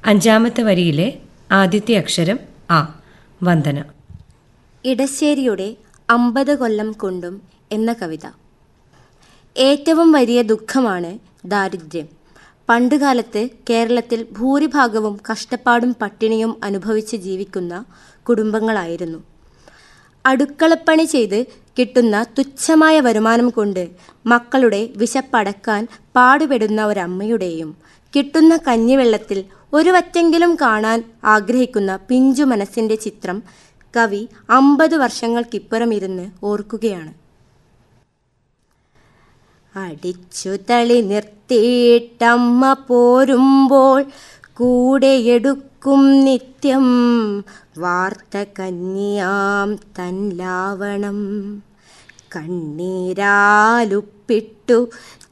അഞ്ചാമത്തെ വരിയിലെ ആദ്യത്തെ അക്ഷരം ആ വന്ദന ഇടശ്ശേരിയുടെ അമ്പത് കൊല്ലം കൊണ്ടും എന്ന കവിത ഏറ്റവും വലിയ ദുഃഖമാണ് ദാരിദ്ര്യം പണ്ടുകാലത്ത് കേരളത്തിൽ ഭൂരിഭാഗവും കഷ്ടപ്പാടും പട്ടിണിയും അനുഭവിച്ച് ജീവിക്കുന്ന കുടുംബങ്ങളായിരുന്നു അടുക്കളപ്പണി ചെയ്ത് കിട്ടുന്ന തുച്ഛമായ വരുമാനം കൊണ്ട് മക്കളുടെ വിശപ്പടക്കാൻ പാടുപെടുന്ന ഒരമ്മയുടെയും കിട്ടുന്ന കഞ്ഞിവെള്ളത്തിൽ ഒരു വറ്റെങ്കിലും കാണാൻ ആഗ്രഹിക്കുന്ന പിഞ്ചു മനസ്സിൻ്റെ ചിത്രം കവി അമ്പത് വർഷങ്ങൾക്കിപ്പുറം ഇരുന്ന് ഓർക്കുകയാണ് അടിച്ചു തളി നിർത്തിയിട്ടമ്മ പോരുമ്പോൾ കൂടെയെടുക്കും നിത്യം വാർത്ത കന്യാം തൻ ലാവണം കണ്ണീരാലുപ്പിട്ടു